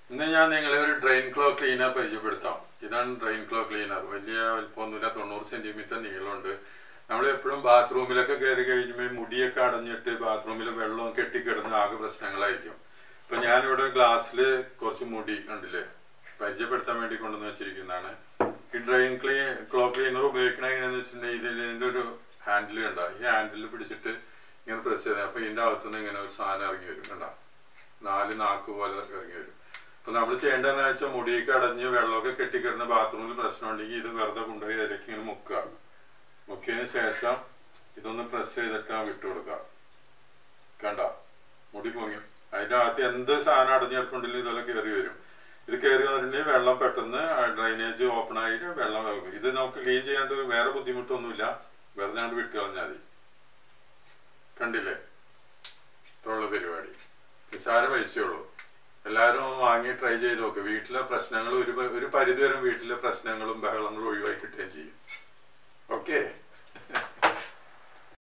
ഇന്ന് ഞാൻ നിങ്ങളെ ഒരു ഡ്രെയിൻ ക്ലോ ക്ലീനർ പരിചയപ്പെടുത്താം ഇതാണ് ഡ്രെയിൻ ക്ലോ ക്ലീനർ വലിയ വലിപ്പമൊന്നുമില്ല തൊണ്ണൂറ് സെന്റിമീറ്റർ നീളമുണ്ട് നമ്മൾ എപ്പോഴും ബാത്റൂമിലൊക്കെ കയറി കഴിയുമ്പോൾ മുടിയൊക്കെ അടഞ്ഞിട്ട് ബാത്റൂമിൽ വെള്ളം കെട്ടിക്കിടന്ന് ആകെ പ്രശ്നങ്ങളായിരിക്കും ഇപ്പൊ ഞാനിവിടെ ഗ്ലാസ്സിൽ കുറച്ച് മുടി കണ്ടില്ലേ പരിചയപ്പെടുത്താൻ വേണ്ടി കൊണ്ടുവന്ന് വെച്ചിരിക്കുന്നതാണ് ഈ ഡ്രെയിൻ ക്ലീൻ ക്ലോ ക്ലീനർ ഉപയോഗിക്കണ എങ്ങനെയാന്ന് വെച്ചിട്ടുണ്ടെങ്കിൽ ഇതിൽ ഇതിന്റെ ഒരു ഹാൻഡിൽ കണ്ട ഈ ഹാൻഡിൽ പിടിച്ചിട്ട് ഇങ്ങനെ പ്രസ് ചെയ്താൽ അപ്പൊ ഇതിന്റെ അകത്തുനിന്ന് ഇങ്ങനെ ഒരു സാധനം ഇറങ്ങി വരും കണ്ട നാല് നാക്ക് പോലെ ഇറങ്ങി വരും അപ്പൊ നമ്മൾ ചെയ്യേണ്ടതെന്ന് വെച്ചാൽ മുടിയൊക്കെ അടഞ്ഞ് വെള്ളമൊക്കെ കെട്ടിക്കിടന്ന ബാത്റൂമിൽ പ്രശ്നമുണ്ടെങ്കിൽ ഇത് വെറുതെ കൊണ്ടുപോയി അതിലേക്ക് ഇങ്ങനെ മുക്കുക മുക്കിയതിന് ശേഷം ഇതൊന്ന് പ്രസ് ചെയ്തിട്ട് വിട്ടു കൊടുക്കുക കണ്ട മുടി പൊങ്ങി അതിന്റെ അകത്ത് എന്ത് സാധനം അടഞ്ഞിടപ്പുണ്ടെങ്കിലും ഇതെല്ലാം കയറി വരും ഇത് കയറി വന്നിട്ടുണ്ടെങ്കിൽ വെള്ളം പെട്ടെന്ന് ഡ്രൈനേജ് ഓപ്പൺ ആയിട്ട് വെള്ളം വെക്കും ഇത് നമുക്ക് ക്ലീൻ ചെയ്യാണ്ട് വേറെ ബുദ്ധിമുട്ടൊന്നുമില്ല വെറുതെ കണ്ട് വിട്ട് കളഞ്ഞാൽ മതി കണ്ടില്ലേ ഇത്രയുള്ള പരിപാടി നിസ്സാര പൈസയുള്ളൂ എല്ലാവരും വാങ്ങി ട്രൈ ചെയ്ത് നോക്ക് വീട്ടിലെ പ്രശ്നങ്ങൾ ഒരു പ- ഒരു പരിധി വരെ വീട്ടിലെ പ്രശ്നങ്ങളും ബഹളങ്ങളും ഒഴിവാക്കി